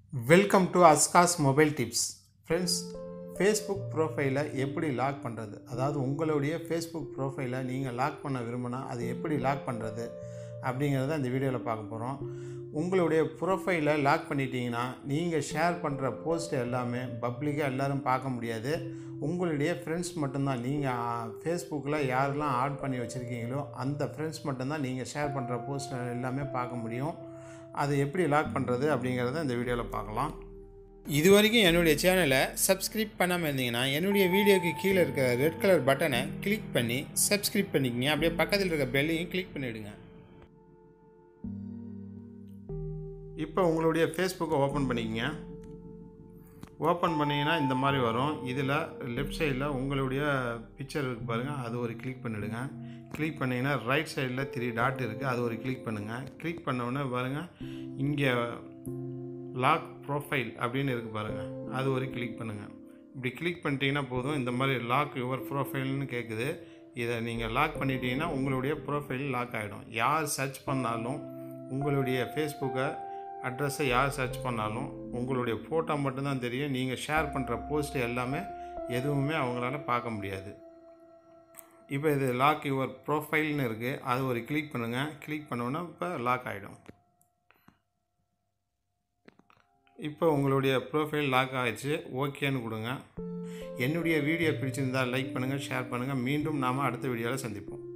welcome to அஸ்காஸ் mobile tips friends Facebook ப்ரோஃபைலை எப்படி லாக் பண்ணுறது அதாவது உங்களுடைய ஃபேஸ்புக் ப்ரோஃபைலை நீங்கள் லாக் பண்ண விரும்பினா அது எப்படி லாக் பண்ணுறது அப்படிங்கிறத இந்த வீடியோவில் பார்க்க போகிறோம் உங்களுடைய ப்ரொஃபைலை லாக் பண்ணிட்டீங்கன்னா நீங்கள் ஷேர் பண்ணுற போஸ்ட் எல்லாமே பப்ளிக்காக எல்லோரும் பார்க்க முடியாது உங்களுடைய ஃப்ரெண்ட்ஸ் மட்டும்தான் நீங்கள் ஃபேஸ்புக்கில் யாரெல்லாம் ஆட் பண்ணி வச்சுருக்கீங்களோ அந்த ஃப்ரெண்ட்ஸ் மட்டும்தான் நீங்கள் ஷேர் பண்ணுற போஸ்ட் எல்லாமே பார்க்க முடியும் அது எப்படி லாக் பண்ணுறது அப்படிங்கிறத இந்த வீடியோவில் பார்க்கலாம் இது வரைக்கும் என்னுடைய சேனலை சப்ஸ்கிரைப் பண்ணாமல் இருந்தீங்கன்னா என்னுடைய வீடியோக்கு கீழே இருக்க ரெட் கலர் பட்டனை கிளிக் பண்ணி சப்ஸ்கிரைப் பண்ணிக்கங்க அப்படியே பக்கத்தில் இருக்க பெல்லையும் கிளிக் பண்ணிவிடுங்க இப்போ உங்களுடைய ஃபேஸ்புக்கை ஓப்பன் பண்ணிக்கங்க ஓப்பன் பண்ணிங்கன்னா இந்த மாதிரி வரும் இதில் லெஃப்ட் சைடில் உங்களுடைய பிக்சர் இருக்குது பாருங்கள் அது ஒரு கிளிக் பண்ணிவிடுங்க கிளிக் பண்ணிங்கன்னா ரைட் சைடில் த்ரீ டாட் இருக்குது அது ஒரு கிளிக் பண்ணுங்கள் கிளிக் பண்ண பாருங்கள் இங்கே லாக் ப்ரொஃபைல் அப்படின்னு இருக்குது பாருங்கள் அது ஒரு கிளிக் பண்ணுங்கள் இப்படி கிளிக் பண்ணிட்டீங்கன்னா போதும் இந்த மாதிரி லாக் யுவர் ப்ரொஃபைல்னு கேட்குது இதை நீங்கள் லாக் பண்ணிட்டீங்கன்னா உங்களுடைய ப்ரொஃபைல் லாக் ஆகிடும் யார் சர்ச் பண்ணாலும் உங்களுடைய ஃபேஸ்புக்கை அட்ரஸை யார் சர்ச் பண்ணாலும் உங்களுடைய ஃபோட்டோ மட்டும்தான் தெரியும் நீங்கள் ஷேர் பண்ணுற போஸ்ட் எல்லாமே எதுவுமே அவங்களால பார்க்க முடியாது இப்போ இது லாக் யுவர் ப்ரொஃபைல்னு இருக்குது அது ஒரு கிளிக் பண்ணுங்கள் கிளிக் பண்ணோன்னா இப்போ லாக் ஆகிடும் இப்போ உங்களுடைய ப்ரொஃபைல் லாக் ஆகிடுச்சு ஓகேன்னு கொடுங்க என்னுடைய வீடியோ பிடிச்சிருந்தால் லைக் பண்ணுங்கள் ஷேர் பண்ணுங்கள் மீண்டும் நாம் அடுத்த வீடியோவில் சந்திப்போம்